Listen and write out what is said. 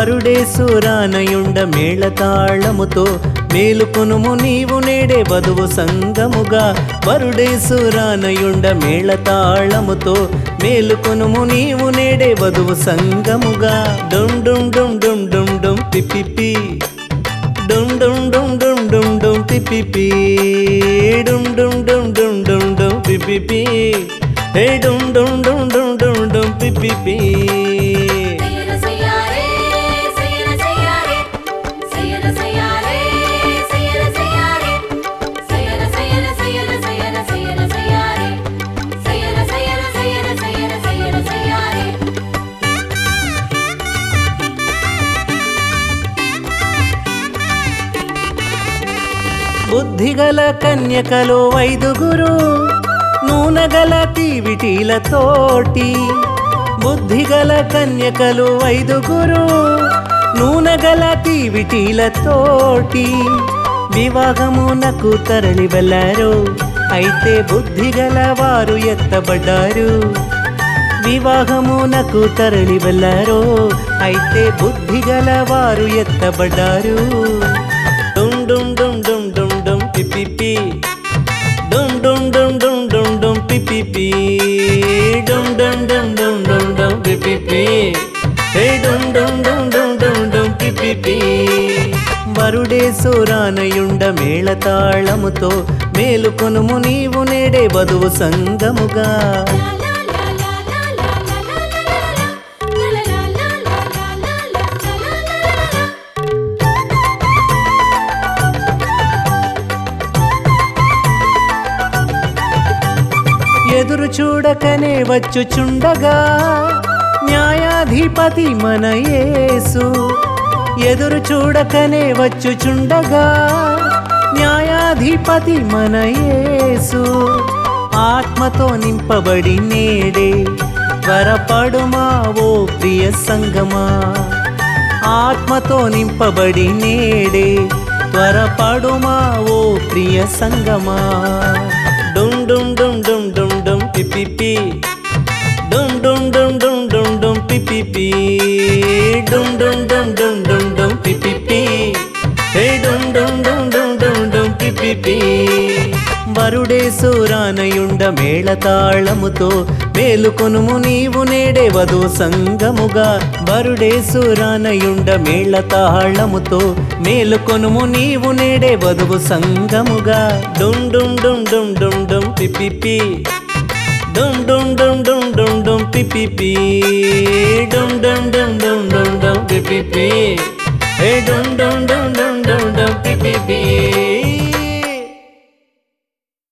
వరుడేసురానయుండ మేళతాళముతో మేలుకొనుము నీవు నేడే వధువు సంగముగా వరుడేసురానయుండ మేళతాళముతో మేలుకొనుము నీవు నేడే వధువు సంగముగా డుమ్ డుమ్ డుమ్ డుమ్ డుమ్ డుమ్ పిపిపి డుమ్ డుమ్ డుమ్ డుమ్ డుమ్ డుమ్ పిపిపి డుమ్ డుమ్ డుమ్ డుమ్ డుమ్ డుమ్ పిపిపి హే డుమ్ డుమ్ డుమ్ డుమ్ డుమ్ డుమ్ పిపిపి సయ్యర సయ్యారే సయ్యర సయ్యారే సయ్యర సయ్యారే సయ్యర సయ్యారే సయ్యర సయ్యర సయ్యర సయ్యర సయ్యారే సయ్యర సయ్యర సయ్యర సయ్యర సయ్యర సయ్యారే బుద్ధిగల కన్యకలో ఐదుగురు నూనగల తీవిటీలతోటి బుద్ధిగల కన్యకలు ఐదుగురు నూనగల తీవిటీలతోటి వివాహమునకు తరలి వెళ్ళారు అయితే బుద్ధిగల వారు ఎత్తబడ్డారు వివాహమునకు తరలి వెళ్ళారు అయితే బుద్ధిగల వారు ఎత్తబడ్డారు డుమ్ డుమ్ డుమ్ డుమ్ డుమ్ డుమ్ పిపిపి డుమ్ డుమ్ డుమ్ డుమ్ డుమ్ డుమ్ పిపిపి డుమ్ డుమ్ డుమ్ డుమ్ డుమ్ డుమ్ పిపిపి హే డుమ్ డుమ్ డుమ్ డుమ్ డుమ్ డుమ్ పిపిపి వరుడే సురానయుండ మేళతాళముతో మేలుకొనుము నీవు నేడే వధువు సంగముగా ఎదురు చూడకనే వచ్చుచుండగా న్యాయాధిపతి మన యేసు ఎదురు చూడకనే వచ్చుచుండగా న్యాయాధిపతి మన యేసు ఆత్మతో నింపబడి నేడే త్వరపడుమా ఓ ప్రియ సంగమా ఆత్మతో నింపబడి నేడే త్వరపడుమా ఓ ప్రియ సంగమా డుమ్ డుమ్ డుమ్ డుమ్ డుమ్ డుమ్ పిపిపి డుమ్ డుమ్ డుమ్ డుమ్ డుమ్ డుమ్ పిపిపి డుమ్ డుమ్ డుమ్ డుమ్ డుమ్ డుమ్ పిపిపి హే డుమ్ డుమ్ డుమ్ డుమ్ డుమ్ డుమ్ పిపిపి వరుడే సురానయుండ మేళతాళముతో మేలుకొనుము నీవు నేడే వధు సంగముగా వరుడే సురానయుండ మేళతాళముతో మేలుకొనుము నీవు నేడే వధువు సంగముగా డుమ్ డుమ్ డుమ్ డుమ్ డుమ్ డుమ్ పిపిపి డుమ్ డుమ్ డుమ్ డుమ్ డుమ్ డుమ్ పిపిపి డుమ్ డుమ్ డుమ్ డుమ్ డుమ్ డుమ్ పిపిపి హే డుమ్ డుమ్ డుమ్ డుమ్ డుమ్ డుమ్ పిపిపి